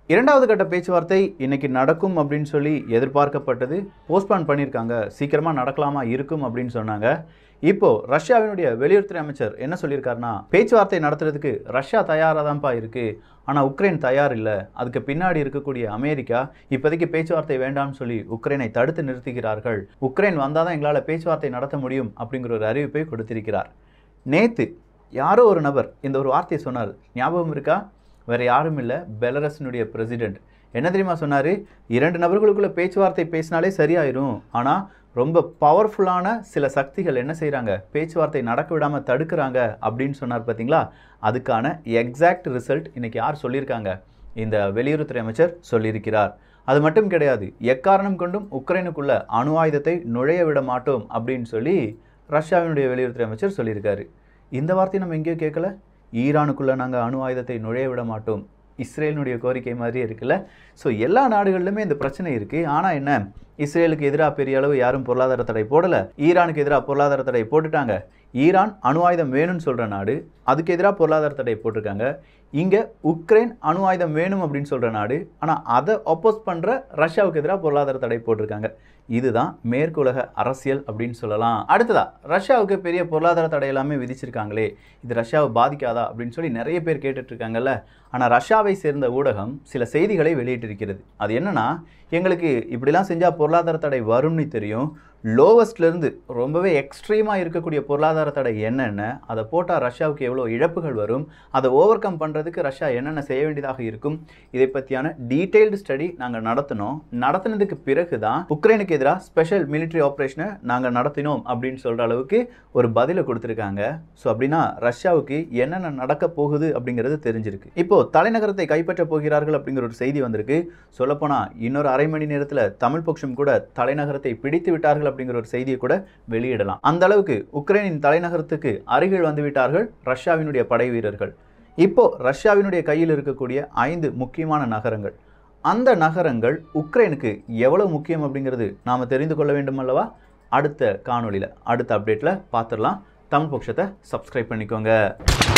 இரண்டாவது கட்ட பேச்சுவார்த்தை இன்னைக்கு நடக்கும் அப்படின்னு சொல்லி எதிர்பார்க்கப்பட்டது போஸ்ட்பான் பண்ணியிருக்காங்க சீக்கிரமாக நடக்கலாமா இருக்கும் அப்படின்னு சொன்னாங்க இப்போ ரஷ்யாவினுடைய வெளியுறவுத்துறை அமைச்சர் என்ன சொல்லியிருக்காருன்னா பேச்சுவார்த்தை நடத்துறதுக்கு ரஷ்யா தயாராக தான்ப்பா இருக்கு ஆனால் உக்ரைன் தயார் இல்லை அதுக்கு பின்னாடி இருக்கக்கூடிய அமெரிக்கா இப்போதைக்கு பேச்சுவார்த்தை வேண்டாம்னு சொல்லி உக்ரைனை தடுத்து நிறுத்துகிறார்கள் உக்ரைன் வந்தால் தான் எங்களால் பேச்சுவார்த்தை நடத்த முடியும் அப்படிங்கிற ஒரு அறிவிப்பை கொடுத்திருக்கிறார் நேத்து யாரோ ஒரு நபர் இந்த ஒரு வார்த்தையை சொன்னார் ஞாபகம் இருக்கா வேற யாரும் இல்லை பெலரஸினுடைய பிரசிடென்ட் என்ன தெரியுமா சொன்னார் இரண்டு நபர்களுக்குள்ள பேச்சுவார்த்தை பேசினாலே சரியாயிரும் ஆனால் ரொம்ப பவர்ஃபுல்லான சில சக்திகள் என்ன செய்கிறாங்க பேச்சுவார்த்தை நடக்க விடாமல் தடுக்கிறாங்க அப்படின்னு சொன்னார் பார்த்தீங்களா அதுக்கான எக்ஸாக்ட் ரிசல்ட் இன்னைக்கு யார் சொல்லியிருக்காங்க இந்த வெளியுறவுத்துறை அமைச்சர் சொல்லியிருக்கிறார் அது மட்டும் கிடையாது எக்காரணம் கொண்டும் உக்ரைனுக்குள்ள அணு ஆயுதத்தை நுழைய விட மாட்டோம் அப்படின்னு சொல்லி ரஷ்யாவினுடைய வெளியுறவுத்துறை அமைச்சர் சொல்லியிருக்காரு இந்த வார்த்தையை நம்ம எங்கேயோ கேட்கல ஈரானுக்குள்ளே நாங்கள் அணு ஆயுதத்தை நுழைய விட மாட்டோம் இஸ்ரேலினுடைய கோரிக்கை மாதிரியே இருக்குல்ல ஸோ எல்லா நாடுகளிலுமே இந்த பிரச்சனை இருக்குது ஆனால் என்ன இஸ்ரேலுக்கு எதிராக பெரிய அளவு யாரும் பொருளாதார தடை போடலை ஈரானுக்கு எதிராக பொருளாதார தடை போட்டுட்டாங்க ஈரான் அணு ஆயுதம் வேணும்னு சொல்கிற நாடு அதுக்கு எதிராக பொருளாதார தடை போட்டிருக்காங்க இங்கே உக்ரைன் அணு ஆயுதம் வேணும் அப்படின்னு சொல்கிற நாடு ஆனால் அதை ஒப்போஸ் பண்ணுற ரஷ்யாவுக்கு எதிராக பொருளாதார தடை போட்டிருக்காங்க இதுதான் மேற்குலக அரசியல் அப்படின்னு சொல்லலாம் அடுத்ததா ரஷ்யாவுக்கு பெரிய பொருளாதார தடை எல்லாமே விதிச்சிருக்காங்களே இது ரஷ்யாவை பாதிக்காதா அப்படின்னு சொல்லி நிறைய பேர் கேட்டுட்டு இருக்காங்கல்ல ஆனால் ரஷ்யாவை சேர்ந்த ஊடகம் சில செய்திகளை வெளியிட்டிருக்கிறது அது என்னன்னா எங்களுக்கு இப்படிலாம் செஞ்சால் பொருளாதார தடை வரும்னு தெரியும் லோவஸ்ட்லேருந்து ரொம்பவே எக்ஸ்ட்ரீமாக இருக்கக்கூடிய பொருளாதார தடை என்னென்ன அதை போட்டால் ரஷ்யாவுக்கு எவ்வளோ இழப்புகள் வரும் அதை ஓவர் கம் பண்ணுறதுக்கு ரஷ்யா என்னென்ன செய்ய வேண்டியதாக இருக்கும் இதை பற்றியான டீட்டெயில்டு ஸ்டடி நாங்கள் நடத்தினோம் நடத்தினதுக்கு பிறகு தான் உக்ரைனுக்கு எதிராக ஸ்பெஷல் மிலிட்ரி ஆப்ரேஷனை நாங்கள் நடத்தினோம் அப்படின்னு சொல்கிற அளவுக்கு ஒரு பதிலை கொடுத்துருக்காங்க ஸோ அப்படின்னா ரஷ்யாவுக்கு என்னென்ன நடக்க போகுது அப்படிங்கிறது தெரிஞ்சிருக்கு இப்போ தலைநகரத்தை கைப்பற்ற போகிறார்கள் அப்படிங்கிற ஒரு செய்தி வந்திருக்கு சொல்லப்போனால் இன்னொரு அரை மணி நேரத்தில் தமிழ் பட்சம் கூட தலைநகரத்தை பிடித்து விட்டார்கள் அப்படிங்கிற ஒரு செய்தியை கூட வெளியிடலாம் அந்த அளவுக்கு உக்ரைனின் தலைநகரத்துக்கு அருகில் வந்து விட்டார்கள் ரஷ்யாவினுடைய படை வீரர்கள் இப்போ ரஷ்யாவினுடைய கையில் இருக்கக்கூடிய ஐந்து முக்கியமான நகரங்கள் அந்த நகரங்கள் உக்ரைனுக்கு எவ்வளவு முக்கியம் அப்படிங்கிறது நாம் தெரிந்து கொள்ள வேண்டும் அல்லவா அடுத்த காணொளியில் அடுத்த அப்டேட்டில் பார்த்துடலாம் தமிழ் பட்சத்தை சப்ஸ்கிரைப் பண்ணிக்கோங்க